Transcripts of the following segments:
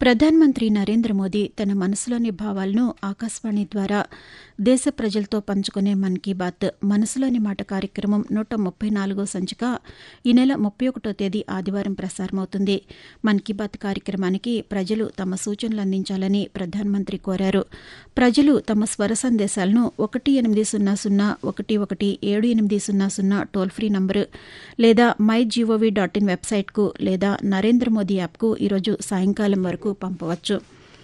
ప్రధానమంత్రి నరేంద్ర మోదీ తన మనసులోని భావాలను ఆకాశవాణి ద్వారా దేశ ప్రజలతో పంచుకునే మన్ కీ బాత్ మనసులోని మాట కార్యక్రమం నూట ముప్పై నాలుగో సంచిక ఈ నెల ముప్పై ఒకటో తేదీ ఆదివారం ప్రసారమవుతుంది మన్ కీ బాత్ కార్యక్రమానికి ప్రజలు తమ సూచనలు అందించాలని ప్రధానమంత్రి కోరారు ప్రజలు తమ స్వర సందేశాలను ఒకటి ఎనిమిది సున్నా సున్నా ఒకటి ఒకటి ఏడు ఎనిమిది సున్నా సున్నా టోల్ ఫ్రీ నంబరు లేదా మై జీఓవీ డాట్ ఇన్ వెబ్సైట్కు లేదా నరేంద్ర మోదీ యాప్కు ఈరోజు సాయంకాలం వరకు పంపవచ్చు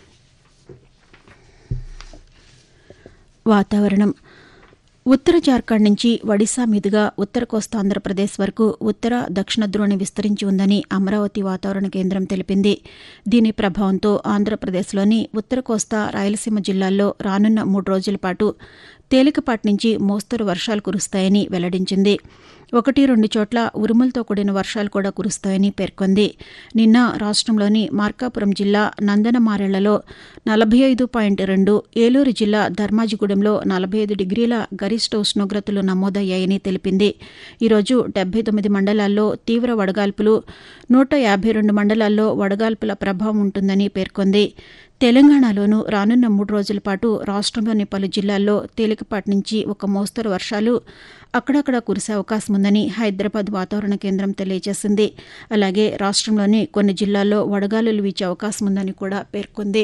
వాతావరణం ఉత్తర జార్ఖండ్ నుంచి ఒడిశా మీదుగా ఉత్తర కోస్తా ఆంధ్రప్రదేశ్ వరకు ఉత్తర దక్షిణ ధ్రువణి విస్తరించి ఉందని అమరావతి వాతావరణ కేంద్రం తెలిపింది దీని ప్రభావంతో ఆంధ్రప్రదేశ్లోని ఉత్తర కోస్తా రాయలసీమ జిల్లాల్లో రానున్న మూడు రోజుల పాటు తేలికపాటి నుంచి మోస్తరు వర్షాలు కురుస్తాయని వెల్లడించింది ఒకటి రెండు చోట్ల ఉరుములతో కూడిన వర్షాలు కూడా కురుస్తాయని పేర్కొంది నిన్న రాష్ట్రంలోని మార్కాపురం జిల్లా నందనమారెళ్లలో నలభై ఐదు పాయింట్ రెండు ఏలూరు జిల్లా ధర్మాజిగూడెంలో నలభై ఐదు డిగ్రీల గరిష్ట ఉష్ణోగ్రతలు నమోదయ్యాయని తెలిపింది ఈరోజు డెబ్బై తొమ్మిది మండలాల్లో తీవ్ర వడగాల్పులు నూట యాభై రెండు మండలాల్లో వడగాల్పుల ప్రభావం ఉంటుందని పేర్కొంది తెలంగాణలోనూ రానున్న మూడు రోజుల పాటు రాష్ట్రంలోని పలు జిల్లాల్లో తేలికపాటి నుంచి ఒక మోస్తరు వర్షాలు అక్కడక్కడ కురిసే అవకాశం ఉందని హైదరాబాద్ వాతావరణ కేంద్రం తెలియజేసింది అలాగే రాష్ట్రంలోని కొన్ని జిల్లాల్లో వడగాలులు వీచే అవకాశం ఉందని కూడా పేర్కొంది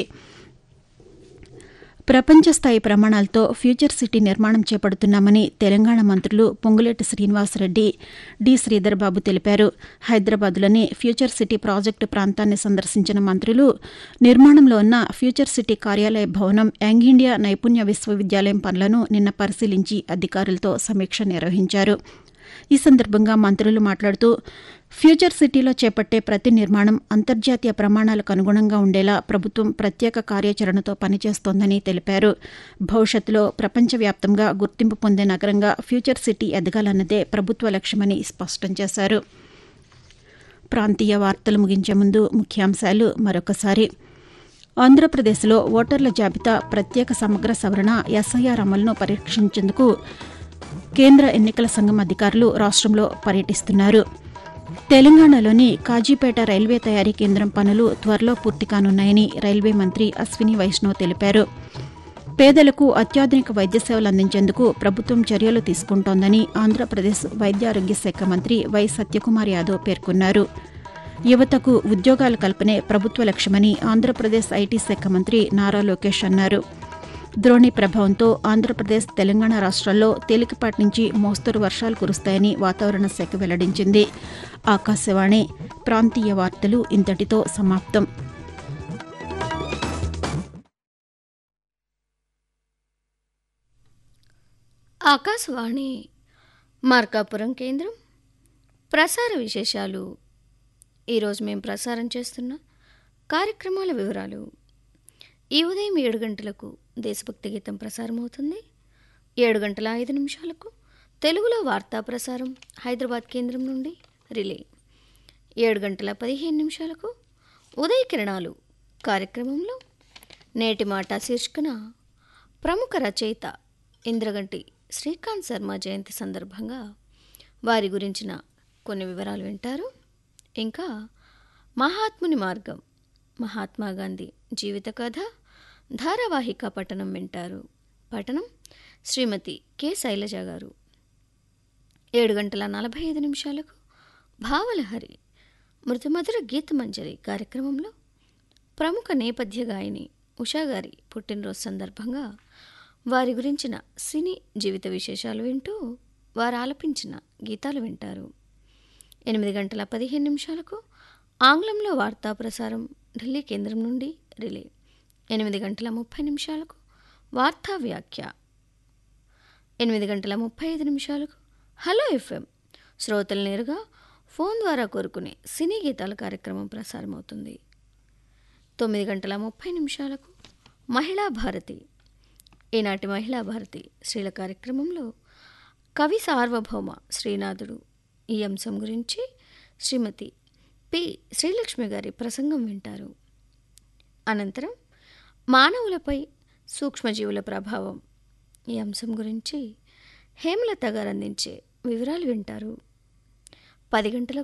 ప్రపంచ స్థాయి ప్రమాణాలతో ఫ్యూచర్ సిటీ నిర్మాణం చేపడుతున్నామని తెలంగాణ మంత్రులు పొంగులేటి శ్రీనివాసరెడ్డి డి శ్రీధర్ బాబు తెలిపారు హైదరాబాద్లోని ఫ్యూచర్ సిటీ ప్రాజెక్టు ప్రాంతాన్ని సందర్శించిన మంత్రులు నిర్మాణంలో ఉన్న ఫ్యూచర్ సిటీ కార్యాలయ భవనం యంగ్ ఇండియా నైపుణ్య విశ్వవిద్యాలయం పనులను నిన్న పరిశీలించి అధికారులతో సమీక్ష నిర్వహించారు ఈ సందర్భంగా మంత్రులు మాట్లాడుతూ ఫ్యూచర్ సిటీలో చేపట్టే ప్రతి నిర్మాణం అంతర్జాతీయ ప్రమాణాలకు అనుగుణంగా ఉండేలా ప్రభుత్వం ప్రత్యేక కార్యాచరణతో పనిచేస్తోందని తెలిపారు భవిష్యత్తులో ప్రపంచవ్యాప్తంగా గుర్తింపు పొందే నగరంగా ఫ్యూచర్ సిటీ ఎదగాలన్నదే ప్రభుత్వ లక్ష్యమని స్పష్టం చేశారు ప్రాంతీయ వార్తలు ముగించే ముందు ముఖ్యాంశాలు మరొకసారి ఆంధ్రప్రదేశ్లో ఓటర్ల జాబితా ప్రత్యేక సమగ్ర సవరణ ఎస్ఐఆర్ అమలును పరీక్షించేందుకు కేంద్ర ఎన్నికల సంఘం అధికారులు రాష్ట్రంలో పర్యటిస్తున్నారు తెలంగాణలోని కాజీపేట రైల్వే తయారీ కేంద్రం పనులు త్వరలో పూర్తి కానున్నాయని రైల్వే మంత్రి అశ్విని వైష్ణవ్ తెలిపారు పేదలకు అత్యాధునిక వైద్య సేవలు అందించేందుకు ప్రభుత్వం చర్యలు తీసుకుంటోందని ఆంధ్రప్రదేశ్ వైద్యారోగ్య శాఖ మంత్రి వై సత్యకుమార్ యాదవ్ పేర్కొన్నారు యువతకు ఉద్యోగాల కల్పనే ప్రభుత్వ లక్ష్యమని ఆంధ్రప్రదేశ్ ఐటీ శాఖ మంత్రి నారా లోకేష్ అన్నారు ద్రోణి ప్రభావంతో ఆంధ్రప్రదేశ్ తెలంగాణ రాష్ట్రాల్లో తేలికపాటి నుంచి మోస్తరు వర్షాలు కురుస్తాయని వాతావరణ శాఖ వెల్లడించింది ఆకాశవాణి ప్రాంతీయ వార్తలు ఇంతటితో సమాప్తం ఆకాశవాణి మార్కాపురం కేంద్రం ప్రసార విశేషాలు ఈరోజు మేము ప్రసారం చేస్తున్న కార్యక్రమాల వివరాలు ఈ ఉదయం ఏడు గంటలకు దేశభక్తి గీతం ప్రసారం అవుతుంది ఏడు గంటల ఐదు నిమిషాలకు తెలుగులో వార్తా ప్రసారం హైదరాబాద్ కేంద్రం నుండి రిలే ఏడు గంటల పదిహేను నిమిషాలకు ఉదయ కిరణాలు కార్యక్రమంలో నేటి మాట శీర్షికన ప్రముఖ రచయిత ఇంద్రగంటి శ్రీకాంత్ శర్మ జయంతి సందర్భంగా వారి గురించిన కొన్ని వివరాలు వింటారు ఇంకా మహాత్ముని మార్గం మహాత్మా గాంధీ జీవిత కథ ధారావాహిక పఠనం వింటారు పఠనం శ్రీమతి కె శైలజ గారు ఏడు గంటల నలభై ఐదు నిమిషాలకు భావలహరి మృదుమధుర గీతమంజరి కార్యక్రమంలో ప్రముఖ నేపథ్య గాయని ఉషా గారి పుట్టినరోజు సందర్భంగా వారి గురించిన సినీ జీవిత విశేషాలు వింటూ వారు ఆలపించిన గీతాలు వింటారు ఎనిమిది గంటల పదిహేను నిమిషాలకు ఆంగ్లంలో వార్తా ప్రసారం ఢిల్లీ కేంద్రం నుండి రిలే ఎనిమిది గంటల ముప్పై నిమిషాలకు వార్తా వ్యాఖ్య ఎనిమిది గంటల ముప్పై ఐదు నిమిషాలకు హలో ఎఫ్ఎం శ్రోతలు నేరుగా ఫోన్ ద్వారా కోరుకునే సినీ గీతాల కార్యక్రమం ప్రసారమవుతుంది తొమ్మిది గంటల ముప్పై నిమిషాలకు మహిళా భారతి ఈనాటి మహిళా భారతి స్త్రీల కార్యక్రమంలో కవి సార్వభౌమ శ్రీనాథుడు ఈ అంశం గురించి శ్రీమతి పి శ్రీలక్ష్మి గారి ప్రసంగం వింటారు అనంతరం మానవులపై సూక్ష్మజీవుల ప్రభావం ఈ అంశం గురించి హేమలత గారు అందించే వివరాలు వింటారు పది గంటలకు